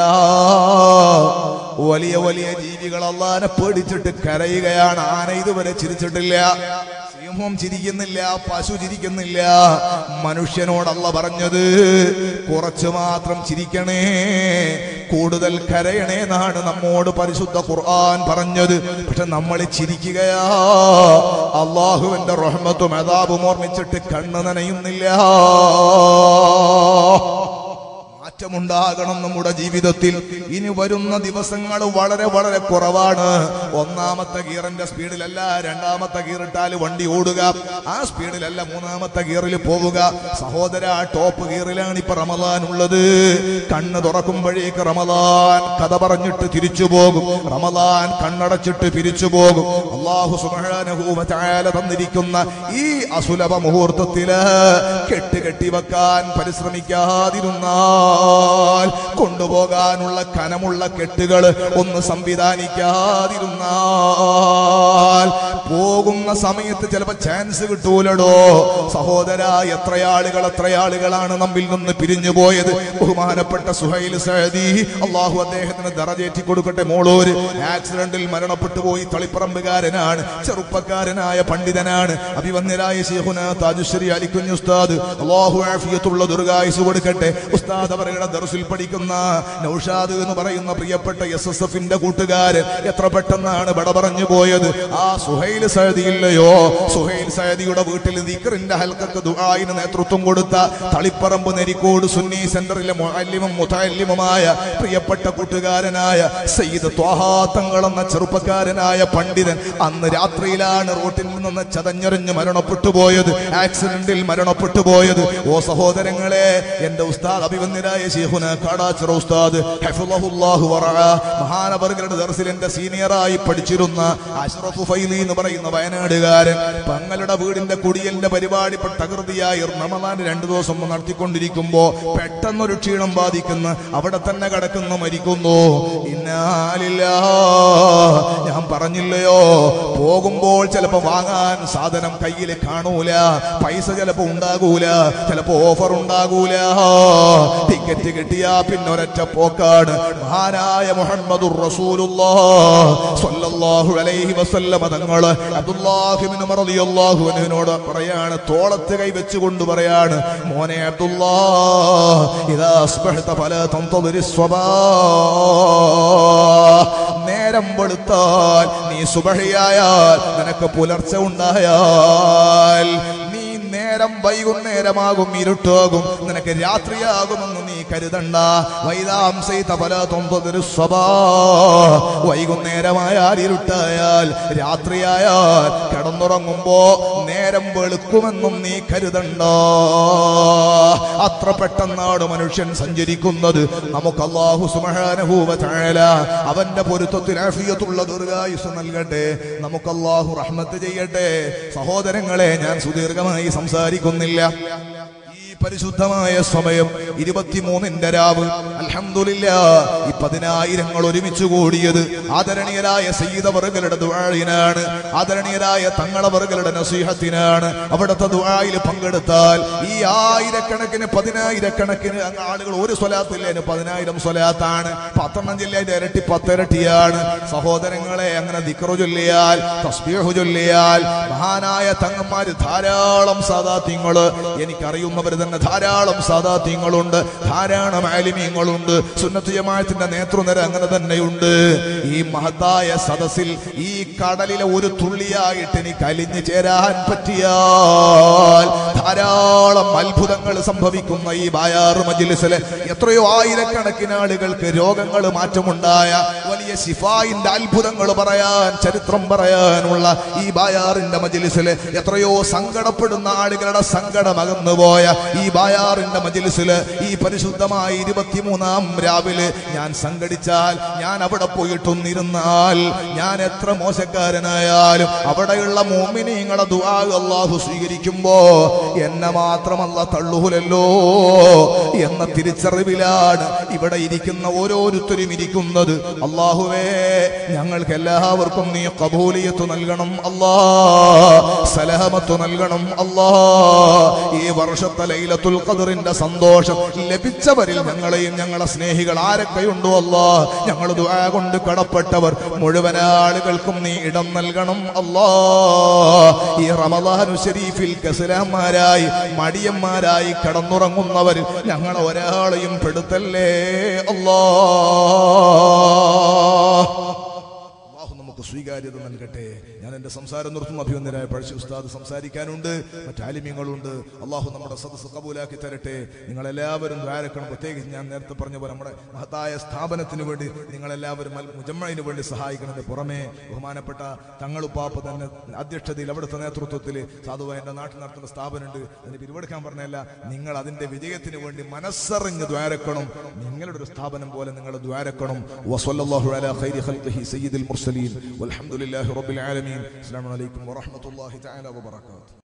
വലിയ വലിയ ജീവികൾ അള്ളഹാനെ പേടിച്ചിട്ട് കരയുകയാണ് ആന ഇതുവരെ ചിരിച്ചിട്ടില്ല സിംഹം ചിരിക്കുന്നില്ല പശു ചിരിക്കുന്നില്ല മനുഷ്യനോടല്ല പറഞ്ഞത് കുറച്ചു മാത്രം ചിരിക്കണേ കൂടുതൽ കരയണേ എന്നാണ് നമ്മോട് പരിശുദ്ധ ഖുർആൻ പറഞ്ഞത് പക്ഷെ നമ്മൾ ചിരിക്കുകയാ അള്ളാഹുവിന്റെ റഹ്മത്തും അതാബും ഓർമ്മിച്ചിട്ട് കണ്ണ് നനയുന്നില്ല മാറ്റമുണ്ടാകണം നമ്മുടെ ജീവിതത്തിൽ ഇനി വരുന്ന ദിവസങ്ങൾ വളരെ വളരെ കുറവാണ് ഒന്നാമത്തെ ഗിയറിന്റെ സ്പീഡിലല്ല രണ്ടാമത്തെ ഗിയർ ഇട്ടാൽ വണ്ടി ഓടുക ആ സ്പീഡിലല്ല മൂന്നാമത്തെ ഗിയറിൽ പോവുക സഹോദര ടോപ്പ് ഗിയറിലാണ് ഇപ്പൊ റമദാൻ ഉള്ളത് കണ്ണ് തുറക്കുമ്പോഴേക്ക് റമദാൻ കഥ പറഞ്ഞിട്ട് തിരിച്ചു പോകും റമദാൻ കണ്ണടച്ചിട്ട് പിരിച്ചു പോകും അള്ളാഹു സുബ്ഹാനഹു വ തആല തന്നിരിക്കുന്ന ഈ അസുലഭ മുഹൂർത്തത്തില് കെട്ടുകെട്ടി വെക്കാൻ പരിശ്രമിക്കാതിരുന്നാൽ കൊണ്ടുപോകാനുള്ള കനമുള്ള കെട്ടുകൾ ഒന്ന് സംവിധാനിക്കാതിരുന്നാൽ പോകുന്ന സമയത്ത് ചിലപ്പോ ചാൻസ് കിട്ടൂലടോ സഹോദര എത്രയാളുകൾ എത്രയാളുകളാണ് നമ്മിൽ നിന്ന് പിരിഞ്ഞു പോയത് ബഹുമാനപ്പെട്ട സുഹൈൽ സഹദി അള്ളാഹു അദ്ദേഹത്തിന് ദറജേറ്റി കൊടുക്കട്ടെ മോളൂര് ആക്സിഡന്റിൽ മരണപ്പെട്ടു പോയി തളിപ്പറമ്പുകാരനാണ് ചെറുപ്പക്കാരനായ പണ്ഡിതനാണ് അഭിവന്യരായ ശേഖുന താജുശ്രീ അലിക്കുഞ്ഞ് ഉസ്താദ് അള്ളാഹു ആഫിയത്തുള്ള ദുർഗായുസ് കൊടുക്കട്ടെ ഉസ്താദ് അവരുടെ ദർസിൽ പഠിക്കുന്ന നൌഷാദ് എന്ന് പറയുന്ന പ്രിയപ്പെട്ട എസ് എസ് എഫിന്റെ കൂട്ടുകാരൻ എത്ര പെട്ടെന്നാണ് ബട പറഞ്ഞു പോയത് ആ സുഹൈൽ സഹദി ഇല്ലയോ സുഹൈൽ സഹദിയുടെ വീട്ടിൽ ദിക്റിന്റെ ഹൽക്കക്ക് ദുആയിന് നേതൃത്വം കൊടുത്ത തളിപ്പറമ്പ് നെരിക്കോട് സുന്നി സെന്ററിലെ മുഅല്ലിമും മുതല്ലിമുമായ പ്രിയപ്പെട്ട കൂട്ടുകാരനായ സയ്യിദ് ത്വാഹാ തങ്ങൾ എന്ന ചെറുപ്പക്കാരനായ പണ്ഡിതൻ അന്ന് രാത്രിയിലാണ് റോട്ടിൽ നിന്ന് ചതഞ്ഞെറിഞ്ഞ് മരണപ്പെട്ടു പോയത് ആക്സിഡന്റിൽ മരണപ്പെട്ടു പോയത് ഓ സഹോദരങ്ങളെ എന്റെ ഉസ്താദ് അഭിവന്യരായ ശേഖുന കാടാച്ചിറ ഉസ്താദ് ഹഫിളഹുല്ലാഹു വറഅ മഹാനവറുകളുടെ ദർസിൽ എന്റെ സീനിയറായി പഠിച്ചിരുന്ന അഷ്റഫ് ഫൈലി എന്ന് പറയുന്ന വയനാടുകാരൻ പങ്ങളുടെ വീടിന്റെ കുടിയലിന്റെ പരിപാടി ഇപ്പൊ തകൃതിയായി റമദാൻ രണ്ടു ദിവസം നടത്തിക്കൊണ്ടിരിക്കുമ്പോ പെട്ടെന്നൊരു ക്ഷീണം ബാധിക്കുന്ന അവിടെ തന്നെ കിടക്കുന്നു മരിക്കുന്നു ഇന്നാലില്ല ഞാൻ പറഞ്ഞില്ലയോ പോകുമ്പോൾ ചിലപ്പോ വാങ്ങാൻ സാധനം കയ്യിൽ കാണൂല പൈസ ചിലപ്പോ ഉണ്ടാകൂല ചിലപ്പോ ഓഫർ ഉണ്ടാകൂല ടിക്കറ്റ് കിട്ടിയാ പിന്നെ ഒരൊറ്റ പോക്കാണ് മഹാനായ മുഹമ്മദുർ റസൂലുള്ളാഹ് സ്വല്ലല്ലാഹു അലൈഹി വസല്ലമ തങ്ങള് അബ്ദുല്ലാഹിബ്നു ഉമർ റളിയല്ലാഹു അൻഹുവിനോട് പറയാണ് തോളത്ത് കൈ വെച്ചുകൊണ്ട് പറയാണ് മോനെ അബ്ദുല്ലാ ഇദാ അസ്ബഹത ഫലാ തന്തദിരി സ്വബാ നേരം വെളുത്താൽ നീ സുബഹിയായാൽ നിനക്ക് പുലർച്ചെ ഉണ്ടായാൽ നീ നേരം വൈകുന്നേരമാകും ഇരുട്ടാകും നിനക്ക് രാത്രിയാകുമെന്ന് നീ കരുതണ്ട വൈതാംസൈത പല തൊമ്പതൊരു സ്വഭാ വൈകുന്നേരമായാൽ ഇരുട്ടായാൽ രാത്രിയായാൽ കിടന്നുറങ്ങുമ്പോ നേരം വെളുക്കുമെന്നും നീ കരുതണ്ട അത്ര പെട്ടെന്നാണ് മനുഷ്യൻ സഞ്ചരിക്കുന്നത് നമുക്ക് അള്ളാഹു സുബ്ഹാനഹു വ തആല അവന്റെ പൊരുത്തത്തിൽ ആഫിയത്തുള്ള ദീർഘായുസ് നൽകട്ടെ നമുക്ക് അള്ളാഹു റഹ്മത്ത് ചെയ്യട്ടെ സഹോദരങ്ങളെ ഞാൻ സുദീർഘമായി സംസാരിക്കുന്നില്ല ഈ പരിശുദ്ധമായ സമയം ഇരുപത്തിമൂന്നിന്റെ രാവ് അൽഹംദുലില്ല ഈ പതിനായിരങ്ങൾ ഒരുമിച്ച് കൂടിയത് ആദരണീയരായ സയ്യിദവറുകളുടെ ദുആയിനാണ് ആദരണീയരായ തങ്ങളവറുകളുടെ നസീഹത്തിനാണ് അവിടുത്തെ ദുആയിൽ പങ്കെടുത്താൽ ഈ ആയിരക്കണക്കിന് പതിനായിരക്കണക്കിന് അങ്ങ് ആളുകൾ ഒരു സ്വലാത്തില്ലേന് പതിനായിരം സ്വലാത്താണ് പത്തെണ്ണം ജില്ലയുടെ ഇരട്ടി പത്തിരട്ടിയാണ് സഹോദരങ്ങളെ അങ്ങനെ ദിക്റു ചൊല്ലിയാൽ തസ്ബീഹു ചൊല്ലിയാൽ മഹാനായ തങ്ങന്മാര് ധാരാളം സാദാത്യങ്ങള് എനിക്കറിയുന്നവർ തന്നെ ധാരാളം സാദാത്യങ്ങളുണ്ട് ധാരാളം ആലിമീങ്ങളുണ്ട് സുന്നത്ത് ജമാഅത്തിന്റെ നേതൃനിര അങ്ങനെ തന്നെയുണ്ട് ഈ മഹത്തായ സദസ്സിൽ ഈ കടലിലെ ഒരു തുള്ളിയായിട്ട് എനിക്ക് അലിഞ്ഞു ചേരാൻ പറ്റിയാൽ ധാരാളം അത്ഭുതങ്ങൾ സംഭവിക്കുന്ന ഈ ബായാറ് മജിലിസിലെ എത്രയോ ആയിരക്കണക്കിന് ആളുകൾക്ക് രോഗങ്ങൾ മാറ്റമുണ്ടായ വലിയ ശിഫായിന്റെ അത്ഭുതങ്ങൾ പറയാൻ ചരിത്രം പറയാനുള്ള ഈ ബായാറിന്റെ മജിലിസില് എത്രയോ സങ്കടപ്പെടുന്ന ആളുകളുടെ സങ്കടം അകന്നുപോയ ഈ ബായാറിന്റെ മജിലിസില് ഈ പരിശുദ്ധമായ ഇരുപത്തിമൂന്നാം രാവിലെ ഞാൻ സംഘടിച്ചാൽ ഞാൻ അവിടെ പോയിട്ടൊന്നിരുന്നാൽ ഞാൻ എത്ര മോശക്കാരനായാലും അവിടെയുള്ള മോമിനിങ്ങളെ ദുആ അള്ളാഹു സ്വീകരിക്കുമ്പോ എന്നെ മാത്രമല്ല തള്ളൂലല്ലോ എന്ന തിരിച്ചറിവിലാണ് ഇവിടെ ഇരിക്കുന്ന ഓരോരുത്തരും ഇരിക്കുന്നത് അള്ളാഹുവേ ഞങ്ങൾക്ക് എല്ലാവർക്കും നീ കബൂലിയത്ത് നൽകണം അല്ലാ സലഹമത്ത് നൽകണം അല്ലാ ഈ വർഷത്തെ ലൈലത്തുൽ ഖദറിന്റെ സന്തോഷം ലഭിച്ചവരിൽ ഞങ്ങളെയും ഞങ്ങളെ സ്നേഹികൾ ആരൊക്കെയുണ്ടോ അല്ലാ ഞങ്ങൾ ദുആ കൊണ്ട് കടപ്പെട്ടവർ മുഴുവൻ ആളുകൾക്കും നീ ഇടം നൽകണം അല്ലാ ഈ റമദാനു ഷരീഫിൽ കസലാന്മാരായി മടിയന്മാരായി കടന്നുറങ്ങുന്നവർ ഞങ്ങൾ ഒരാളെയും പെടുത്തല്ലേ അല്ലാ അള്ളാഹു നമുക്ക് സ്വീകാര്യത നൽകട്ടെ ഞാൻ എന്റെ സംസാരം നിർത്തും അഭിവന്ദനായ പഴശ്ശി ഉസ്താദ് സംസാരിക്കാനുണ്ട് മറ്റാലിമ്യങ്ങളുണ്ട് അള്ളാഹു നമ്മുടെ സദസ് കബൂലാക്കി തരട്ടെ നിങ്ങളെല്ലാവരും ദ്വാരക്കണം പ്രത്യേകിച്ച് ഞാൻ നേരത്തെ പറഞ്ഞ പോലെ നമ്മുടെ മഹത്തായ സ്ഥാപനത്തിന് വേണ്ടി നിങ്ങളെല്ലാവരും അൽ മുജമ്മയിന് വേണ്ടി സഹായിക്കുന്നതിന് പുറമെ ബഹുമാനപ്പെട്ട തങ്ങളുപ്പാപ്പ തന്നെ അധ്യക്ഷതയിൽ അവിടുത്തെ നേതൃത്വത്തിൽ സാധുവായ എന്റെ നാട്ടിൽ നടത്തുന്ന സ്ഥാപനമുണ്ട് അതിന് പിരിവെടുക്കാൻ പറഞ്ഞല്ല നിങ്ങൾ അതിന്റെ വിജയത്തിന് വേണ്ടി മനസ്സറിഞ്ഞ് ദ്വാരക്കണം നിങ്ങളുടെ ഒരു സ്ഥാപനം പോലെ നിങ്ങൾ ദ്വാരക്കണം വസല്ലല്ലാഹു അലാ ഖൈരി ഖൽഖിഹി സയ്യിദുൽ മുർസലീൻ വൽഹംദുലില്ലാഹി റബ്ബിൽ ആലമീൻ അസ്സലാമു അലൈക്കും വറഹ്മത്തുള്ളാഹി തആല വബറകാതുഹു